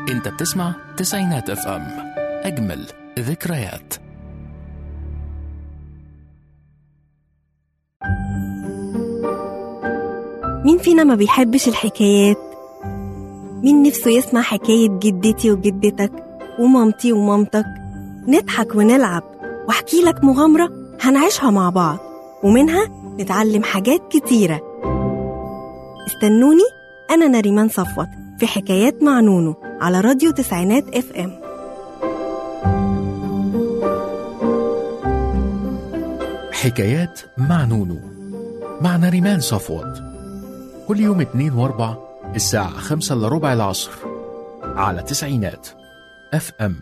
انت بتسمع تسعينات اف ام اجمل ذكريات مين فينا ما بيحبش الحكايات مين نفسه يسمع حكاية جدتي وجدتك ومامتي ومامتك نضحك ونلعب واحكي لك مغامرة هنعيشها مع بعض ومنها نتعلم حاجات كتيرة استنوني أنا نريمان صفوت في حكايات مع نونو على راديو تسعينات اف ام حكايات مع نونو مع نريمان صفوت كل يوم اتنين واربع الساعة خمسة إلا ربع العصر على تسعينات اف ام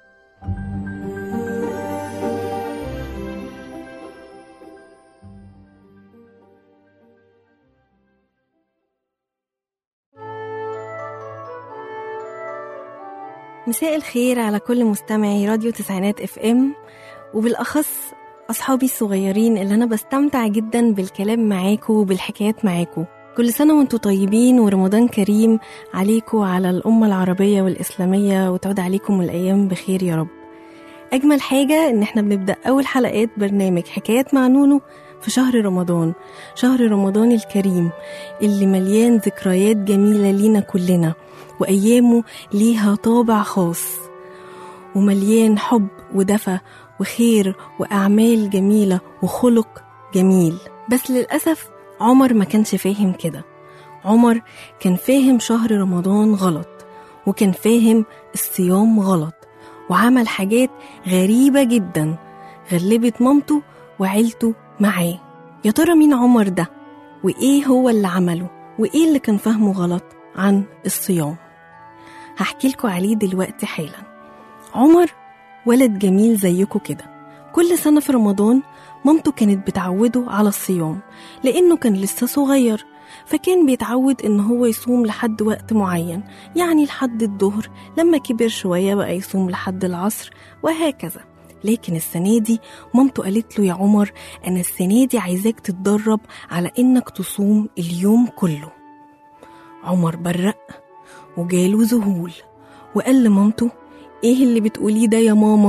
مساء الخير على كل مستمعي راديو تسعينات اف ام وبالأخص أصحابي الصغيرين اللي أنا بستمتع جدا بالكلام معاكم وبالحكايات معاكم كل سنة وانتم طيبين ورمضان كريم عليكم على الأمة العربية والإسلامية وتعود عليكم الأيام بخير يا رب أجمل حاجة إن احنا بنبدأ أول حلقات برنامج حكايات مع نونو في شهر رمضان شهر رمضان الكريم اللي مليان ذكريات جميلة لينا كلنا وأيامه ليها طابع خاص ومليان حب ودفى وخير وأعمال جميلة وخلق جميل بس للأسف عمر ما كانش فاهم كده عمر كان فاهم شهر رمضان غلط وكان فاهم الصيام غلط وعمل حاجات غريبة جدا غلبت مامته وعيلته معاه يا ترى مين عمر ده وإيه هو اللي عمله وإيه اللي كان فاهمه غلط عن الصيام هحكي لكم عليه دلوقتي حالا عمر ولد جميل زيكم كده كل سنة في رمضان مامته كانت بتعوده على الصيام لأنه كان لسه صغير فكان بيتعود إن هو يصوم لحد وقت معين يعني لحد الظهر لما كبر شوية بقى يصوم لحد العصر وهكذا لكن السنة دي مامته قالت له يا عمر أنا السنة دي عايزاك تتدرب على إنك تصوم اليوم كله عمر برق وجاله ذهول وقال لمامته ايه اللي بتقوليه ده يا ماما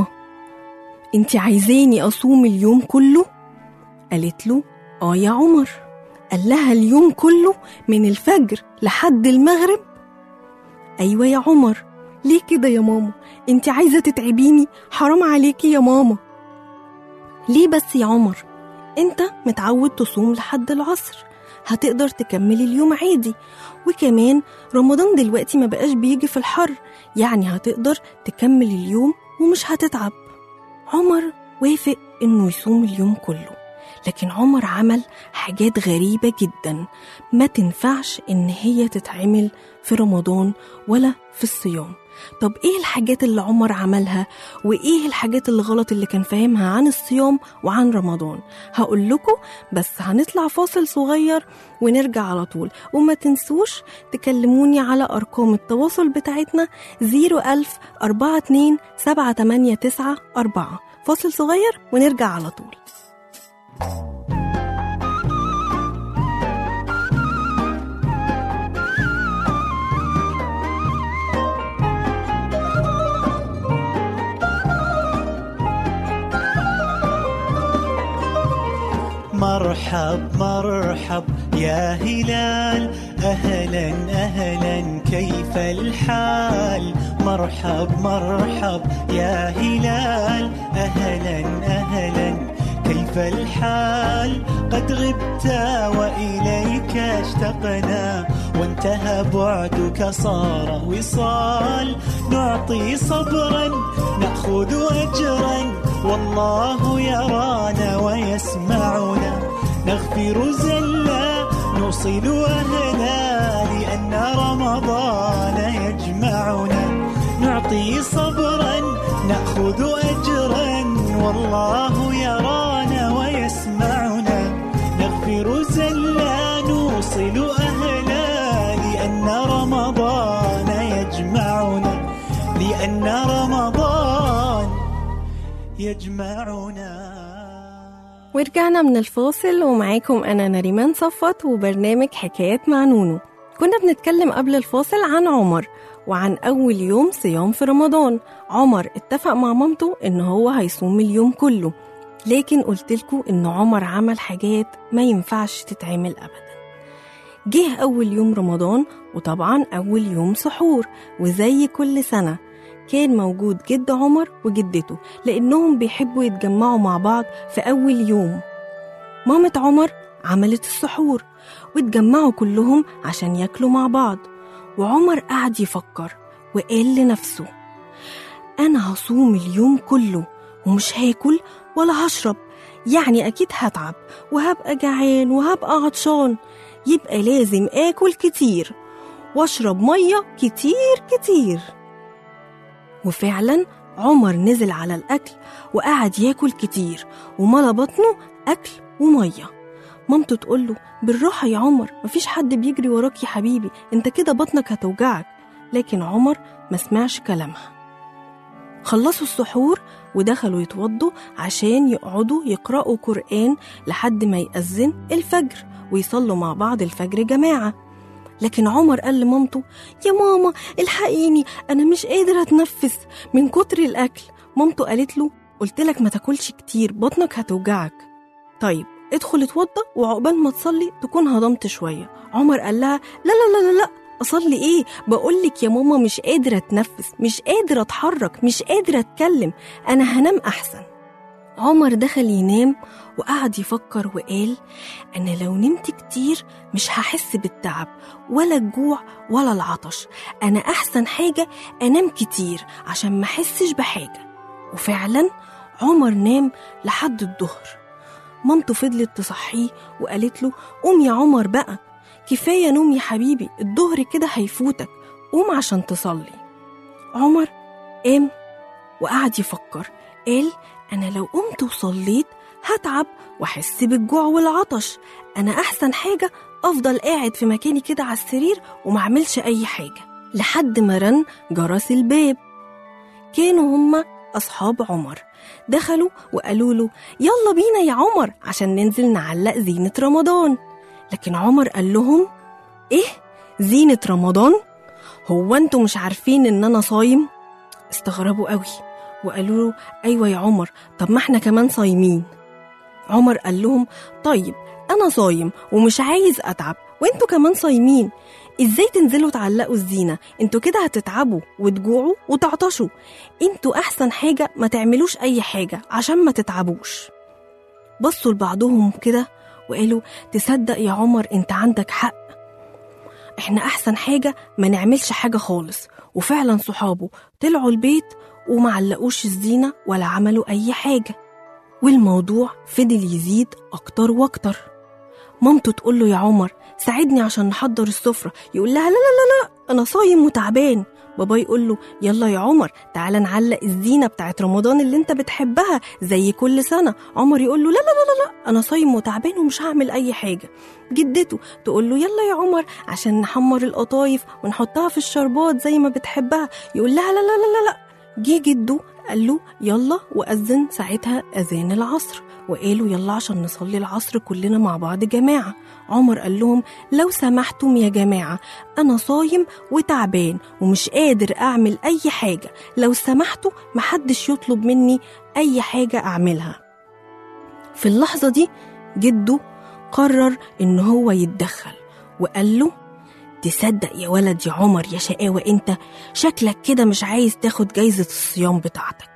انت عايزاني اصوم اليوم كله قالت له اه يا عمر قال لها اليوم كله من الفجر لحد المغرب ايوه يا عمر ليه كده يا ماما انت عايزه تتعبيني حرام عليكي يا ماما ليه بس يا عمر انت متعود تصوم لحد العصر هتقدر تكمل اليوم عادي وكمان رمضان دلوقتي ما بقاش بيجي في الحر يعني هتقدر تكمل اليوم ومش هتتعب عمر وافق انه يصوم اليوم كله لكن عمر عمل حاجات غريبة جدا ما تنفعش ان هي تتعمل في رمضان ولا في الصيام طب ايه الحاجات اللي عمر عملها وايه الحاجات اللي غلط اللي كان فاهمها عن الصيام وعن رمضان هقول لكم بس هنطلع فاصل صغير ونرجع على طول وما تنسوش تكلموني على ارقام التواصل بتاعتنا 01000 42 789 4 فاصل صغير ونرجع على طول مرحب مرحب يا هلال أهلا أهلا كيف الحال مرحب مرحب يا هلال أهلا أهلا كيف الحال قد غبت وإليك اشتقنا وانتهى بعدك صار وصال نعطي صبرا نأخذ أجرا والله يرانا ويسمعنا نغفر زلا نوصل أهلا لأن رمضان يجمعنا نعطي صبرا نأخذ أجرا والله يرانا ويسمعنا نغفر زلا نوصل أهلا لأن رمضان يجمعنا لأن رمضان يجمعنا ورجعنا من الفاصل ومعاكم أنا نريمان صفت وبرنامج حكايات مع نونو كنا بنتكلم قبل الفاصل عن عمر وعن أول يوم صيام في رمضان عمر اتفق مع مامته إن هو هيصوم اليوم كله لكن قلتلكوا إن عمر عمل حاجات ما ينفعش تتعمل أبدا جه أول يوم رمضان وطبعا أول يوم سحور وزي كل سنة كان موجود جد عمر وجدته لأنهم بيحبوا يتجمعوا مع بعض في أول يوم مامة عمر عملت السحور واتجمعوا كلهم عشان ياكلوا مع بعض وعمر قعد يفكر وقال لنفسه أنا هصوم اليوم كله ومش هاكل ولا هشرب يعني أكيد هتعب وهبقى جعان وهبقى عطشان يبقى لازم آكل كتير واشرب مية كتير كتير وفعلا عمر نزل على الأكل وقعد ياكل كتير وملى بطنه أكل ومية مامته تقول له بالراحة يا عمر مفيش حد بيجري وراك يا حبيبي انت كده بطنك هتوجعك لكن عمر ما سمعش كلامها خلصوا السحور ودخلوا يتوضوا عشان يقعدوا يقرأوا قرآن لحد ما يأذن الفجر ويصلوا مع بعض الفجر جماعة لكن عمر قال لمامته يا ماما الحقيني أنا مش قادر أتنفس من كتر الأكل مامته قالت له قلت لك ما تاكلش كتير بطنك هتوجعك طيب ادخل اتوضى وعقبال ما تصلي تكون هضمت شوية عمر قال لها لا لا لا لا, لا أصلي إيه؟ بقولك يا ماما مش قادر أتنفس مش قادر أتحرك مش قادر أتكلم أنا هنام أحسن عمر دخل ينام وقعد يفكر وقال أنا لو نمت كتير مش هحس بالتعب ولا الجوع ولا العطش أنا أحسن حاجة أنام كتير عشان ما أحسش بحاجة وفعلا عمر نام لحد الظهر مامته فضلت تصحيه وقالت له قوم يا عمر بقى كفاية نوم يا حبيبي الظهر كده هيفوتك قوم عشان تصلي عمر قام وقعد يفكر قال أنا لو قمت وصليت هتعب وأحس بالجوع والعطش أنا أحسن حاجة أفضل قاعد في مكاني كده على السرير ومعملش أي حاجة لحد ما رن جرس الباب كانوا هما أصحاب عمر دخلوا وقالوا له يلا بينا يا عمر عشان ننزل نعلق زينة رمضان لكن عمر قال لهم إيه زينة رمضان؟ هو أنتوا مش عارفين إن أنا صايم؟ استغربوا قوي وقالوا له أيوة يا عمر طب ما احنا كمان صايمين عمر قال لهم طيب أنا صايم ومش عايز أتعب وانتوا كمان صايمين ازاي تنزلوا تعلقوا الزينة انتوا كده هتتعبوا وتجوعوا وتعطشوا انتوا احسن حاجة ما تعملوش اي حاجة عشان ما تتعبوش بصوا لبعضهم كده وقالوا تصدق يا عمر انت عندك حق احنا احسن حاجة ما نعملش حاجة خالص وفعلا صحابه طلعوا البيت ومعلقوش الزينة ولا عملوا اي حاجة والموضوع فضل يزيد اكتر واكتر مامته تقول له يا عمر ساعدني عشان نحضر السفرة يقول لها لا لا لا لا أنا صايم وتعبان بابا يقول له يلا يا عمر تعالى نعلق الزينة بتاعت رمضان اللي انت بتحبها زي كل سنة عمر يقول له لا لا لا لا, لا أنا صايم وتعبان ومش هعمل أي حاجة جدته تقول له يلا يا عمر عشان نحمر القطايف ونحطها في الشربات زي ما بتحبها يقول لها لا لا لا لا, لا. جه جده قال له يلا وأذن ساعتها أذان العصر وقالوا يلا عشان نصلي العصر كلنا مع بعض جماعة عمر قال لهم لو سمحتم يا جماعة أنا صايم وتعبان ومش قادر أعمل أي حاجة لو سمحتوا محدش يطلب مني أي حاجة أعملها في اللحظة دي جده قرر إن هو يتدخل وقال له تصدق يا ولد يا عمر يا شقاوة انت شكلك كده مش عايز تاخد جايزة الصيام بتاعتك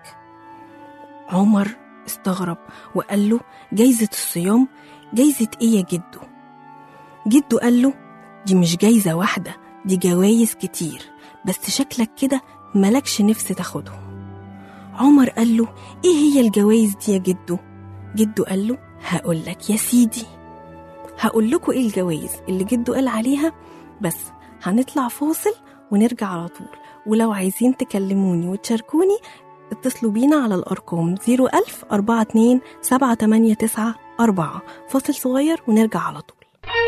عمر استغرب وقال له جايزة الصيام جايزة ايه يا جدو جدو قال له دي مش جايزة واحدة دي جوايز كتير بس شكلك كده ملكش نفس تاخدهم عمر قال له ايه هي الجوايز دي يا جدو جدو قال له هقول لك يا سيدي هقول لكم ايه الجوايز اللي جدو قال عليها بس هنطلع فاصل ونرجع على طول ولو عايزين تكلموني وتشاركوني اتصلوا بينا على الأرقام 01000 42 789 4 فاصل صغير ونرجع على طول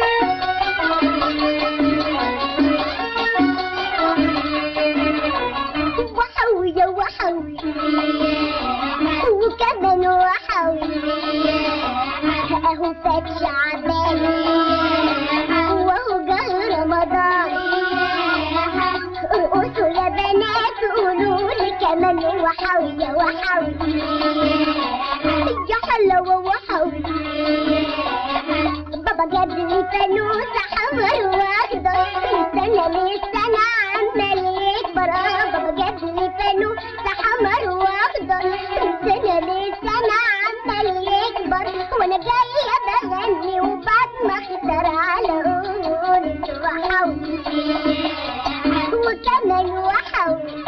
وحوي يا وحوي وكمان وحوي اهو فات شعبان وهو جه رمضان ارقصوا وحوي يا وحوي يا حلوة وحوي بابا جاب لي فانوس احمر واخضر من سنة للسنة عمال يكبر آه، بابا جاب لي فانوس احمر واخضر من سنة للسنة عمال يكبر وانا جاية بغني وبتمخدر على قولة وحوي وكمان وحوي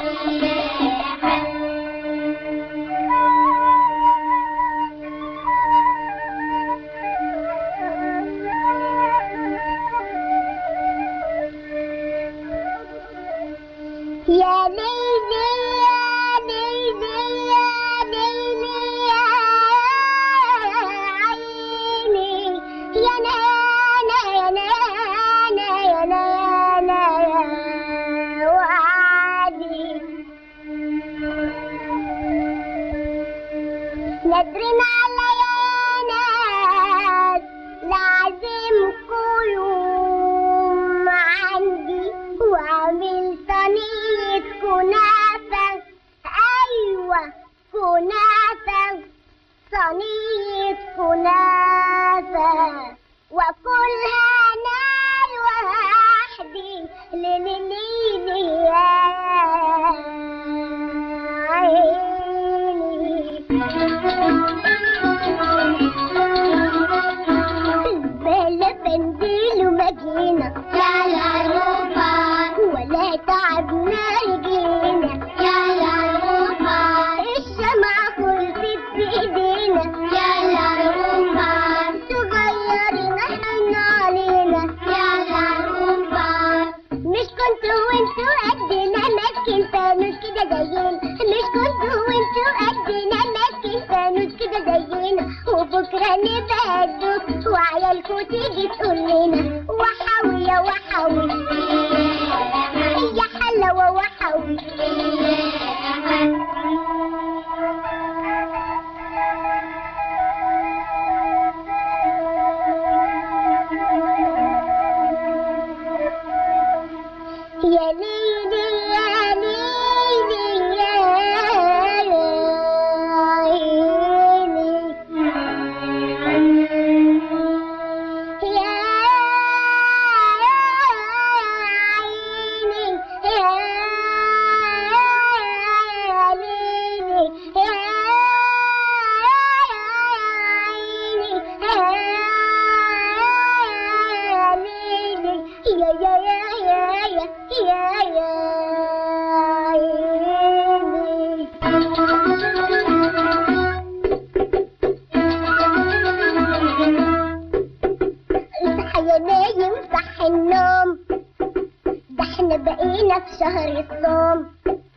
يا ليلي يا ليلي يا ليلي يا عيني يا نانا يا نانا يا نانا يا وعدي نادرين على يا ناس لازمكوا يوم عندي واعمل صينية كنافة أيوة كنافة صينية كنافة وكلها نار وحدي لليلي يا عيني بلا بنزل ومجينا يا لا روبان ولا تعبنا رجينا يا لا روبان الشمع خلصت في ايدينا يا لا روبان صغيرين احنا علينا يا لا روبان مش كنتوا وانتوا قدنا ماسكين فانوس كده زينا مش كنتوا وانتوا قدنا ماسكين فانوس كده زينا وبكره نبقى الدوس وعيالكوا تيجي تقول لنا وحوي يا وحوي يا حلوة وحوي يا ليلي يا ليلي يا عيني يا عيني يا ليلي يا عيني يا ليلي يا يا يا يا يا يا عيني اصحى يا نايم صح النوم ده احنا بقينا في شهر الصوم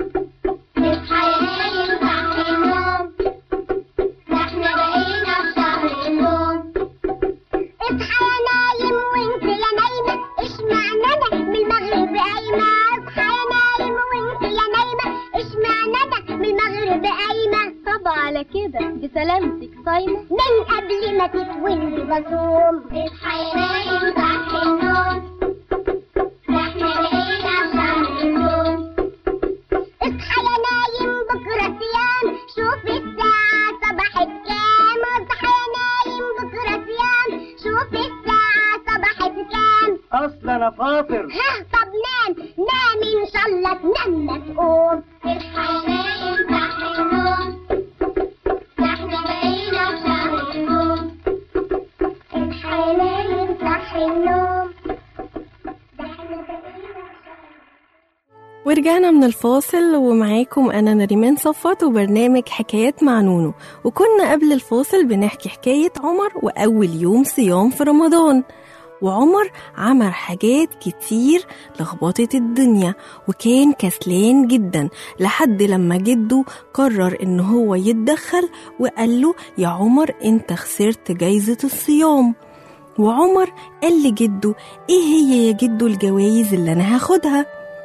اصحى يا نايم صح النوم ده احنا بقينا في شهر الصوم اصحى يا نايم وانت يا نايمة اشمعنى انا من المغرب قايمة اصحى يا نايم وانت يا نايمة اشمعنى انا من المغرب قايمة طب على كده بسلامتك صايمة من قبل ما تتولي بصوم اصحى يا نايم صح النوم احنا بقينا في شهر الصوم اصحى يا نايم بكرة صيام شوف الساعة صبحت كام اصحى يا نايم بكرة صيام شوف الساعة صبحت كام اصل انا فاطر ها طب نام نام ان شاء الله تنام ما تقوم اصحى يا نايم صح النوم احنا بقينا في شهر الصوم اصحى يا نايم صح النوم ده احنا بقينا في شهر ورجعنا من الفاصل ومعاكم أنا نريمان صفت وبرنامج حكايات مع نونو وكنا قبل الفاصل بنحكي حكاية عمر وأول يوم صيام في رمضان وعمر عمل حاجات كتير لخبطت الدنيا وكان كسلان جدا لحد لما جده قرر ان هو يتدخل وقال له يا عمر انت خسرت جايزة الصيام وعمر قال لجده ايه هي يا جدو الجوايز اللي انا هاخدها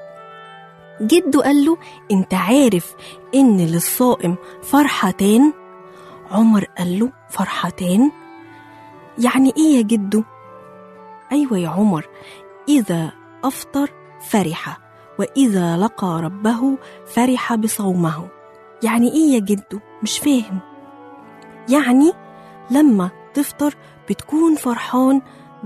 جده قال له انت عارف ان للصائم فرحتان عمر قال له فرحتان يعني ايه يا جدو ايوه يا عمر اذا افطر فرح واذا لقى ربه فرح بصومه يعني إيه يا جدو مش فاهم يعني لما تفطر بتكون فرحان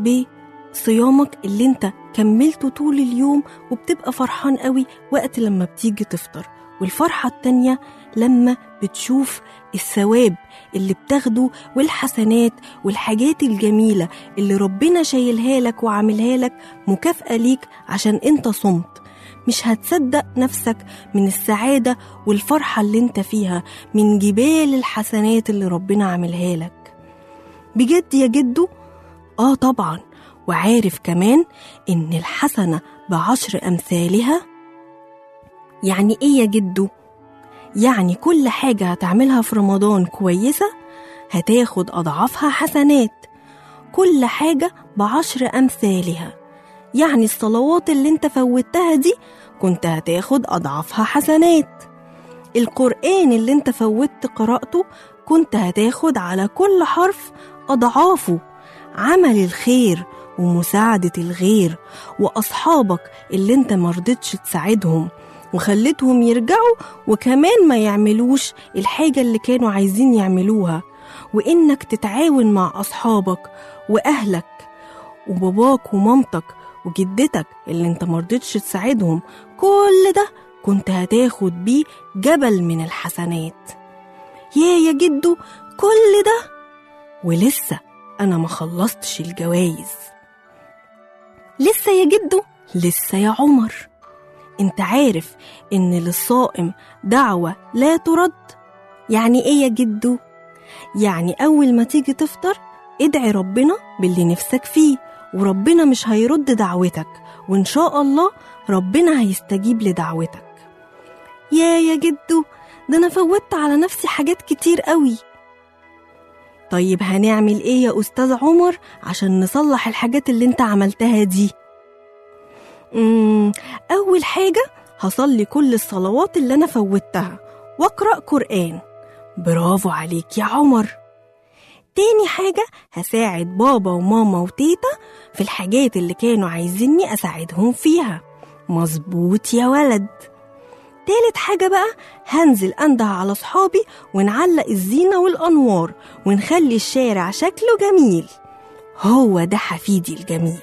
بصيامك اللي انت كملته طول اليوم وبتبقى فرحان قوي وقت لما بتيجي تفطر والفرحة التانية لما بتشوف الثواب اللي بتاخده والحسنات والحاجات الجميلة اللي ربنا شايلها لك وعاملها لك مكافأة ليك عشان انت صمت مش هتصدق نفسك من السعادة والفرحة اللي انت فيها من جبال الحسنات اللي ربنا عاملها لك بجد يا جدو؟ آه طبعا وعارف كمان إن الحسنة بعشر أمثالها يعني إيه يا جدو؟ يعني كل حاجة هتعملها في رمضان كويسة هتاخد أضعافها حسنات كل حاجة بعشر أمثالها يعني الصلوات اللي انت فوتها دي كنت هتاخد أضعافها حسنات القرآن اللي انت فوتت قراءته كنت هتاخد على كل حرف أضعافه عمل الخير ومساعدة الغير وأصحابك اللي انت مرضتش تساعدهم وخلتهم يرجعوا وكمان ما يعملوش الحاجة اللي كانوا عايزين يعملوها وإنك تتعاون مع أصحابك وأهلك وباباك ومامتك وجدتك اللي انت مرضتش تساعدهم كل ده كنت هتاخد بيه جبل من الحسنات يا يا جدو كل ده ولسه أنا ما خلصتش الجوايز لسه يا جدو لسه يا عمر انت عارف ان للصائم دعوة لا ترد يعني ايه يا جدو يعني اول ما تيجي تفطر ادعي ربنا باللي نفسك فيه وربنا مش هيرد دعوتك وان شاء الله ربنا هيستجيب لدعوتك يا يا جدو ده انا فوتت على نفسي حاجات كتير قوي طيب هنعمل ايه يا استاذ عمر عشان نصلح الحاجات اللي انت عملتها دي مم اول حاجه هصلي كل الصلوات اللي انا فوتها واقرا قران برافو عليك يا عمر تاني حاجة هساعد بابا وماما وتيتا في الحاجات اللي كانوا عايزيني أساعدهم فيها مظبوط يا ولد تالت حاجة بقى هنزل أنده على صحابي ونعلق الزينة والأنوار ونخلي الشارع شكله جميل هو ده حفيدي الجميل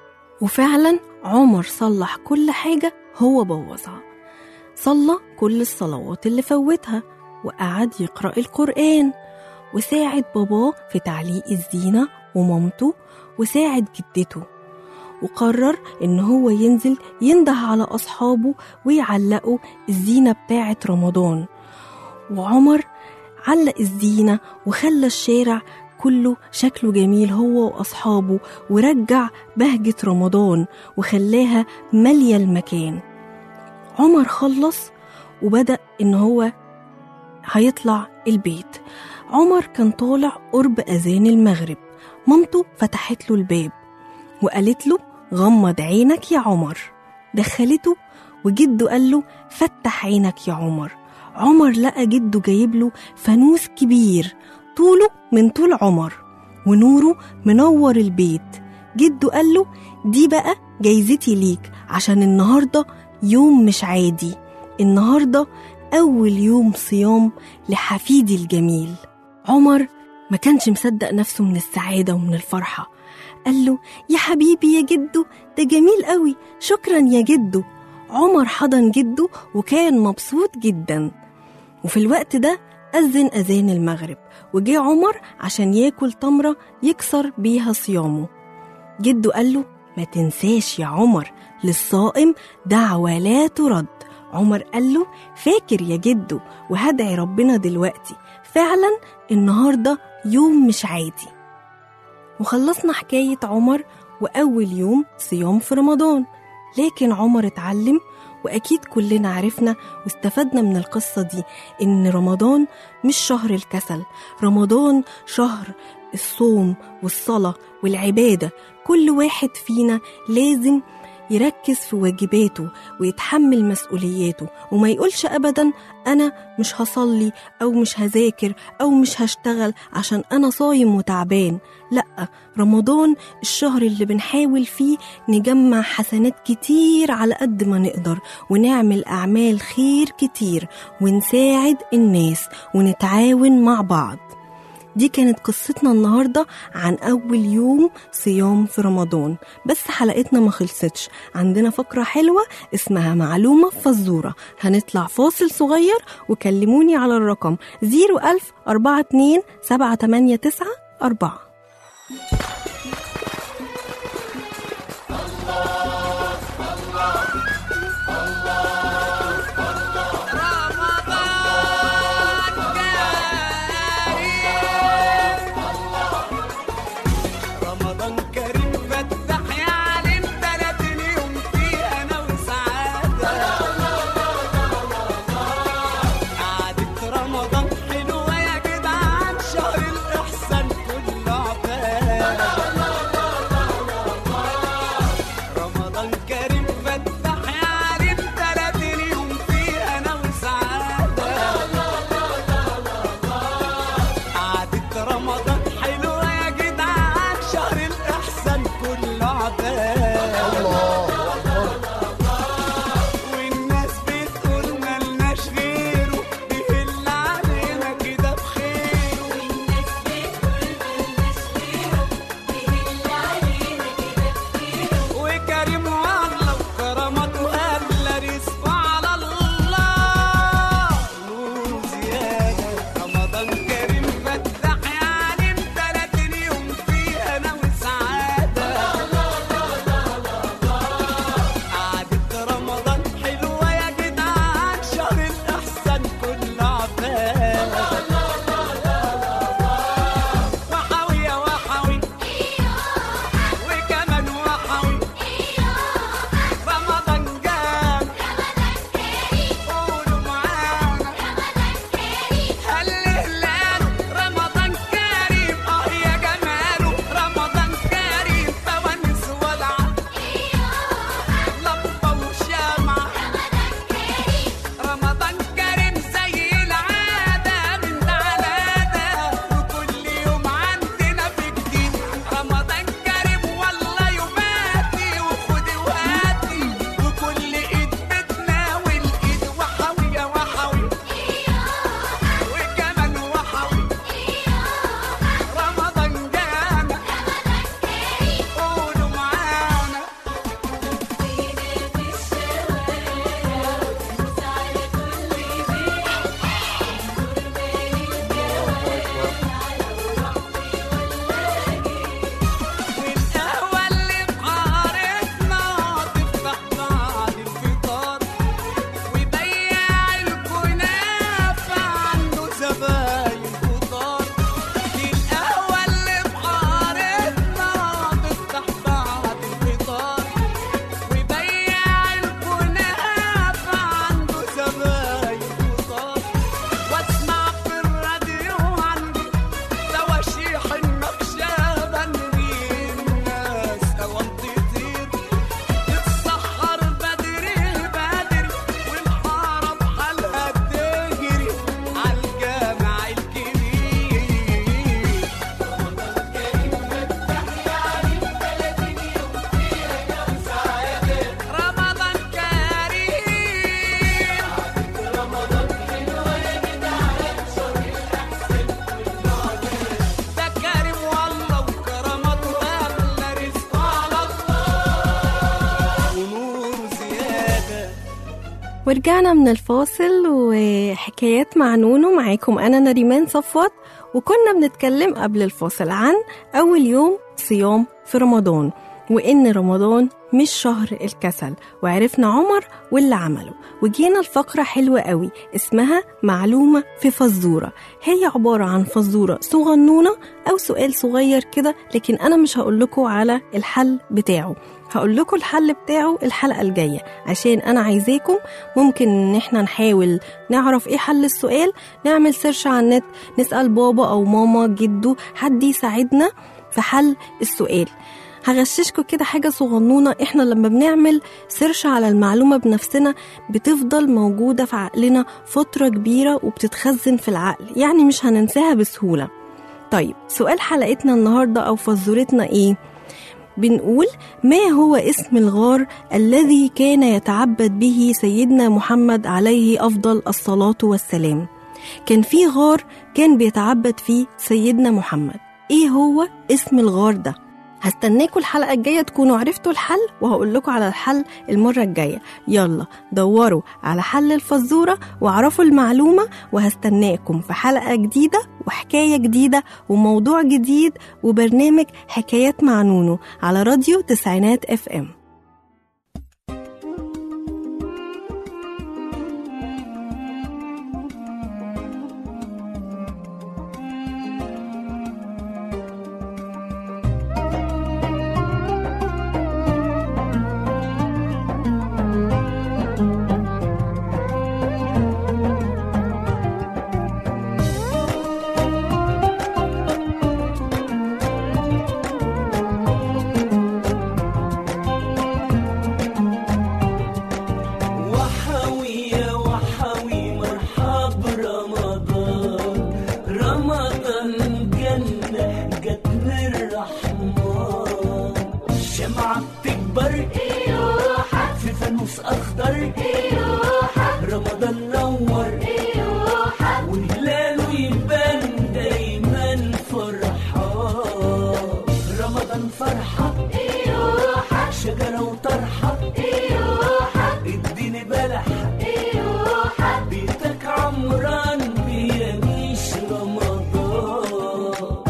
وفعلا عمر صلح كل حاجة هو بوظها صلى كل الصلوات اللي فوتها وقعد يقرأ القرآن وساعد باباه في تعليق الزينة ومامته وساعد جدته وقرر إن هو ينزل ينده على أصحابه ويعلقوا الزينة بتاعة رمضان وعمر علق الزينة وخلى الشارع كله شكله جميل هو وأصحابه ورجع بهجة رمضان وخلاها مالية المكان عمر خلص وبدأ إن هو هيطلع البيت عمر كان طالع قرب أذان المغرب مامته فتحت له الباب وقالت له غمض عينك يا عمر دخلته وجده قال له فتح عينك يا عمر عمر لقى جده جايب له فانوس كبير طوله من طول عمر ونوره منور البيت جده قال له دي بقى جايزتي ليك عشان النهارده يوم مش عادي النهارده أول يوم صيام لحفيدي الجميل عمر ما كانش مصدق نفسه من السعادة ومن الفرحة قال له يا حبيبي يا جدو ده جميل قوي شكرا يا جدو عمر حضن جده وكان مبسوط جدا وفي الوقت ده أذن أذان المغرب وجه عمر عشان ياكل تمرة يكسر بيها صيامه جده قال له ما تنساش يا عمر للصائم دعوة لا ترد عمر قال له فاكر يا جدو وهدعي ربنا دلوقتي فعلا النهاردة يوم مش عادي وخلصنا حكاية عمر وأول يوم صيام في رمضان لكن عمر اتعلم وأكيد كلنا عرفنا واستفدنا من القصة دي إن رمضان مش شهر الكسل رمضان شهر الصوم والصلاة والعبادة كل واحد فينا لازم يركز في واجباته ويتحمل مسؤولياته وما يقولش أبدا أنا مش هصلي أو مش هذاكر أو مش هشتغل عشان أنا صايم وتعبان لأ رمضان الشهر اللي بنحاول فيه نجمع حسنات كتير على قد ما نقدر ونعمل أعمال خير كتير ونساعد الناس ونتعاون مع بعض دي كانت قصتنا النهاردة عن أول يوم صيام في رمضان بس حلقتنا ما خلصتش عندنا فقرة حلوة اسمها معلومة فزورة هنطلع فاصل صغير وكلموني على الرقم 01000 42 789 4 رمضان كريم فتح يا عالم تلات اليوم فيه انا وسعاده قعدة رمضان حلوه يا جدعان شهر الاحسان كله عباد رمضان كريم فتح يا عالم تلات اليوم فيه انا وسعاده قعدة رمضان حلوة يا جدعان شهر الإحسان كله عباد والناس بتقول ملناش غيره بيهل علينا كده بخيره والناس بتقول ملناش غيره بيهل علينا كده بخيره وكريم والله وكرماته هلا رزقه على الله نور زيادة رمضان كريم فتح يا عالم تلات اليوم فيه أنا وسعادة قعدة رمضان حلوة يا جدعان شهر الإحسان كله عباد وحوي يا وحوي وكمان وحوي رمضان جام قولوا معانا هل هلال رمضان كريم اه يا جماله رمضان كريم فوانيس ولعة لمبة وشمعة رمضان كريم زي العادة من ده على ده وكل يوم عندنا في جديد رمضان كريم والله يوماتي وخدي وهاتي وكل ايد بتناول ايد وحوي يا وحوي وكمان وحوي رمضان جانا قولوا معانا والقهوة اللي بحارتنا تفتح بعد الفطار وبياع الكنافة عنده زباين كتار القهوة اللي بحارتنا تفتح بعد الفطار وبياع الكنافة عنده زباين كتار واسمع في الراديو عندي تواشيح النقشبندي الناس اوام تطير تتسحر بدري بدري والحارة بحالها تجري عالجامع الكبير رمضان كريم ده كريم والله وكرماته أغلى رزق على الله ونور زيادة ورجعنا من الفاصل وحكايات مع نونو معاكم أنا نريمان صفوت وكنا بنتكلم قبل الفاصل عن أول يوم صيام في رمضان وإن رمضان مش شهر الكسل وعرفنا عمر واللي عمله وجينا الفقرة حلوة قوي اسمها معلومة في فزورة هي عبارة عن فزورة صغنونة أو سؤال صغير كده لكن أنا مش هقول لكم على الحل بتاعه هقول لكم الحل بتاعه الحلقة الجاية عشان أنا عايزاكم ممكن إن إحنا نحاول نعرف إيه حل السؤال نعمل سيرش على النت نسأل بابا أو ماما جدو حد يساعدنا في حل السؤال هغششكوا كده حاجة صغنونة احنا لما بنعمل سيرش على المعلومة بنفسنا بتفضل موجودة في عقلنا فترة كبيرة وبتتخزن في العقل يعني مش هننساها بسهولة طيب سؤال حلقتنا النهاردة أو فزورتنا إيه؟ بنقول ما هو اسم الغار الذي كان يتعبد به سيدنا محمد عليه أفضل الصلاة والسلام كان في غار كان بيتعبد فيه سيدنا محمد إيه هو اسم الغار ده؟ هستناكوا الحلقة الجاية تكونوا عرفتوا الحل وهقول لكم على الحل المرة الجاية يلا دوروا على حل الفزورة واعرفوا المعلومة وهستناكم في حلقة جديدة وحكاية جديدة وموضوع جديد وبرنامج حكايات مع نونو على راديو تسعينات اف ام وحوي يا وحوي مرحب رمضان رمضان جنة جت من الرحمن الشمعة بتكبر في فانوس أخضر رمضان نور وهلاله يبان دايما فرحان رمضان فرحة شجرة وطرحة اديني بلح بيتك عمران بيميش رمضان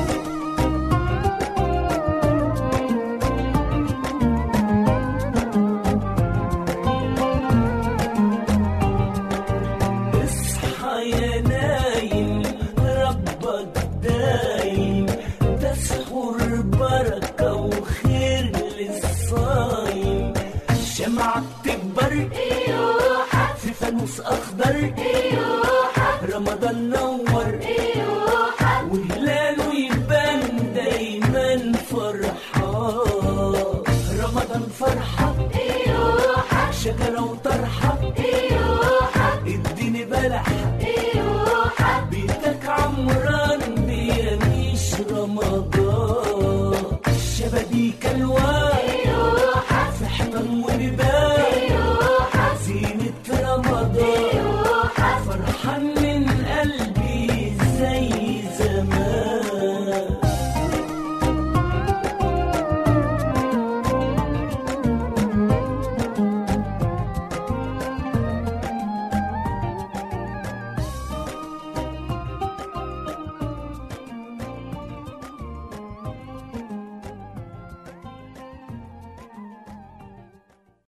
اصحى يا نايم ربك دايم تسحر بركة وخير للصايم شمعة بتكبر في فانوس أخضر رمضان نور وهلاله يبان دايما فرحان رمضان فرحة شجرة وطرحة اديني بلح